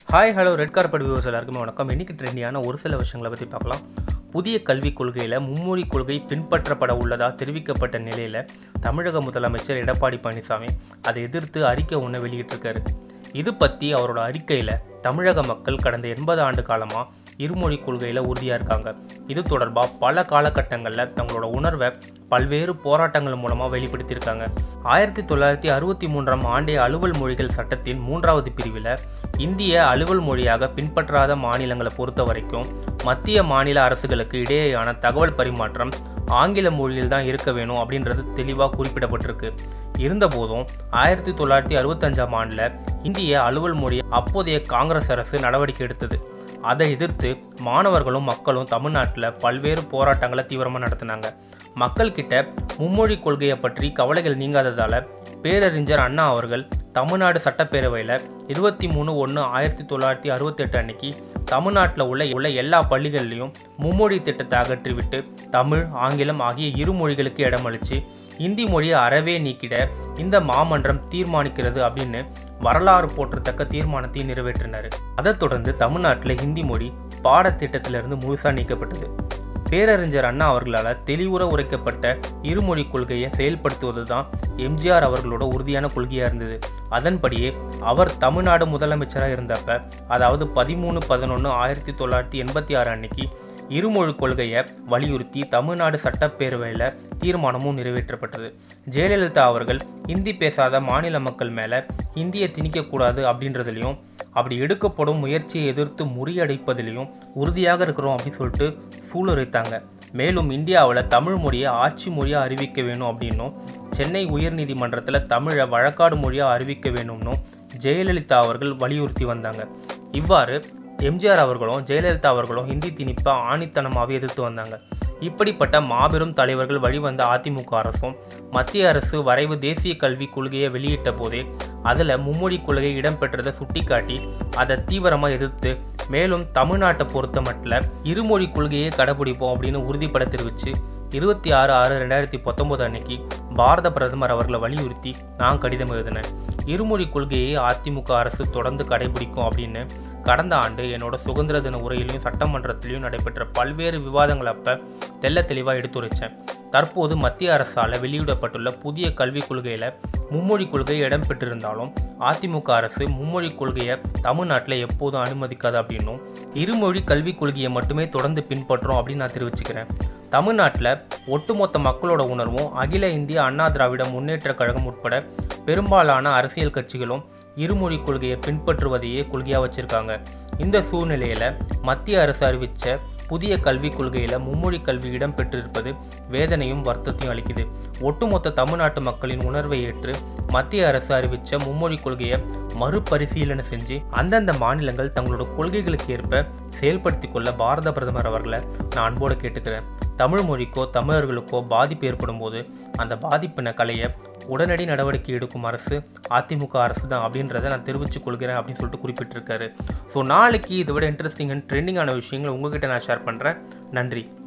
hi hello red carpet viewers எல்லாருக்குமே வணக்கம் இன்னைக்கு ட்ரெண்டியான ஒரு சில விஷயங்களை பற்றி பார்க்கலாம் புதிய கல்விக் கொள்கையில் மும்மொழி கொள்கை பின்பற்றப்பட உள்ளதா தெரிவிக்கப்பட்ட நிலையில் தமிழக முதலமைச்சர் எடப்பாடி பழனிசாமி அதை எதிர்த்து அறிக்கை ஒன்று வெளியிட்டிருக்காரு இது பற்றி அவரோட அறிக்கையில் தமிழக மக்கள் கடந்த எண்பது ஆண்டு காலமாக இருமொழி கொள்கையில் உறுதியாக இருக்காங்க இது தொடர்பாக பல காலகட்டங்களில் தங்களோட உணர்வை பல்வேறு போராட்டங்கள் மூலமாக வெளிப்படுத்தியிருக்காங்க ஆயிரத்தி தொள்ளாயிரத்தி அறுபத்தி மூன்றாம் ஆண்டிய அலுவல் மொழிகள் சட்டத்தின் மூன்றாவது பிரிவில் இந்திய அலுவல் மொழியாக பின்பற்றாத மாநிலங்களை பொறுத்த வரைக்கும் மத்திய மாநில அரசுகளுக்கு இடையேயான தகவல் பரிமாற்றம் ஆங்கில மொழியில் தான் இருக்க வேணும் அப்படின்றது தெளிவாக குறிப்பிடப்பட்டிருக்கு இருந்தபோதும் ஆயிரத்தி தொள்ளாயிரத்தி அறுபத்தஞ்சாம் ஆண்டில் இந்திய அலுவல் மொழியை அப்போதைய காங்கிரஸ் அரசு நடவடிக்கை எடுத்தது அதை எதிர்த்து மாணவர்களும் மக்களும் தமிழ்நாட்டில் பல்வேறு போராட்டங்களை தீவிரமாக நடத்தினாங்க மக்கள்கிட்ட மும்மொழி கொள்கையை பற்றி கவலைகள் நீங்காததால் பேரறிஞர் அண்ணா அவர்கள் தமிழ்நாடு சட்டப்பேரவையில் இருபத்தி மூணு ஒன்று ஆயிரத்தி தொள்ளாயிரத்தி அறுபத்தெட்டு அன்னைக்கு தமிழ்நாட்டில் உள்ள உள்ள எல்லா பள்ளிகள்லையும் மும்மொழி திட்டத்தை அகற்றிவிட்டு தமிழ் ஆங்கிலம் ஆகிய இரு மொழிகளுக்கு இடமளித்து இந்தி மொழியை அறவே நீக்கிட இந்த மாமன்றம் தீர்மானிக்கிறது அப்படின்னு வரலாறு போற்றத்தக்க தீர்மானத்தை நிறைவேற்றினார் அதைத் தொடர்ந்து தமிழ்நாட்டில் ஹிந்தி மொழி பாடத்திட்டத்திலிருந்து முழுசாக நீக்கப்பட்டது பேரறிஞர் அண்ணா அவர்களால் தெளிவுற உரைக்கப்பட்ட இருமொழி கொள்கையை செயல்படுத்துவது தான் எம்ஜிஆர் அவர்களோட உறுதியான கொள்கையாக இருந்தது அதன்படியே அவர் தமிழ்நாடு முதலமைச்சராக இருந்தப்ப அதாவது பதிமூணு பதினொன்று ஆயிரத்தி தொள்ளாயிரத்தி எண்பத்தி ஆறு அன்னைக்கு இருமொழி கொள்கையை வலியுறுத்தி தமிழ்நாடு சட்டப்பேரவையில் தீர்மானமும் நிறைவேற்றப்பட்டது ஜெயலலிதா அவர்கள் ஹிந்தி பேசாத மாநில மக்கள் மேலே ஹிந்தியை திணிக்கக்கூடாது அப்படின்றதுலையும் அப்படி எடுக்கப்படும் முயற்சியை எதிர்த்து முறியடைப்பதிலையும் உறுதியாக இருக்கிறோம் அப்படின்னு சொல்லிட்டு சூளுரைத்தாங்க மேலும் இந்தியாவில் தமிழ் மொழியை ஆட்சி மொழியாக அறிவிக்க வேணும் அப்படின்னும் சென்னை உயர்நீதிமன்றத்தில் தமிழை வழக்காடு மொழியாக அறிவிக்க வேணும்னும் ஜெயலலிதா அவர்கள் வலியுறுத்தி வந்தாங்க இவ்வாறு எம்ஜிஆர் அவர்களும் ஜெயலலிதா அவர்களும் ஹிந்தி திணிப்பை ஆணித்தனமாகவே எதிர்த்து வந்தாங்க இப்படிப்பட்ட மாபெரும் தலைவர்கள் வழிவந்த அதிமுக அரசும் மத்திய அரசு வரைவு தேசிய கல்விக் கொள்கையை வெளியிட்ட போதே அதில் மும்மொழி கொள்கை இடம்பெற்றதை சுட்டிக்காட்டி அதை தீவிரமாக எதிர்த்து மேலும் தமிழ்நாட்டை பொறுத்த மட்டும் இருமொழி கொள்கையை கடைபிடிப்போம் அப்படின்னு உறுதிப்பட தெரிவித்து இருபத்தி ஆறு ஆறு ரெண்டாயிரத்தி பத்தொம்போது அன்னைக்கு பாரத பிரதமர் அவர்களை வலியுறுத்தி நான் கடிதம் எழுதினேன் இருமொழி கொள்கையை அதிமுக அரசு தொடர்ந்து கடைபிடிக்கும் அப்படின்னு கடந்த ஆண்டு என்னோட சுதந்திர தின உரையிலையும் சட்டமன்றத்திலையும் நடைபெற்ற பல்வேறு விவாதங்கள் அப்போ தெல்ல தெளிவாக எடுத்துரைச்சேன் தற்போது மத்திய அரசால் வெளியிடப்பட்டுள்ள புதிய கல்விக் கொள்கையில் மும்மொழி கொள்கை இடம்பெற்றிருந்தாலும் அதிமுக அரசு மும்மொழி கொள்கையை தமிழ்நாட்டில் எப்போதும் அனுமதிக்காது அப்படின்னும் இருமொழி கல்விக் கொள்கையை மட்டுமே தொடர்ந்து பின்பற்றோம் அப்படின்னு நான் தெரிவிச்சுக்கிறேன் தமிழ்நாட்டில் ஒட்டுமொத்த மக்களோட உணர்வும் அகில இந்திய அண்ணா திராவிட முன்னேற்ற கழகம் உட்பட பெரும்பாலான அரசியல் கட்சிகளும் இருமொழி கொள்கையை பின்பற்றுவதையே கொள்கையாக வச்சுருக்காங்க இந்த சூழ்நிலையில் மத்திய அரசு அறிவித்த புதிய கல்விக் கொள்கையில் மும்மொழி கல்வி இடம்பெற்றிருப்பது வேதனையும் வருத்தத்தையும் அளிக்குது ஒட்டுமொத்த தமிழ்நாட்டு மக்களின் உணர்வை ஏற்று மத்திய அரசு அறிவித்த மும்மொழி கொள்கையை மறுபரிசீலனை செஞ்சு அந்தந்த மாநிலங்கள் தங்களோட கொள்கைகளுக்கு ஏற்ப செயல்படுத்தி கொள்ள பாரத பிரதமர் அவர்களை நான் அன்போடு கேட்டுக்கிறேன் தமிழ் மொழிக்கோ தமிழர்களுக்கோ பாதிப்பு ஏற்படும் போது அந்த பாதிப்பினை களைய உடனடி நடவடிக்கை எடுக்கும் அரசு அதிமுக அரசு தான் அப்படின்றத நான் தெரிவித்துக் கொள்கிறேன் அப்படின்னு சொல்லிட்டு குறிப்பிட்டிருக்காரு ஸோ நாளைக்கு இதை விட இன்ட்ரெஸ்டிங் அண்ட் ட்ரெண்டிங்கான விஷயங்கள் உங்ககிட்ட நான் ஷேர் பண்ணுறேன் நன்றி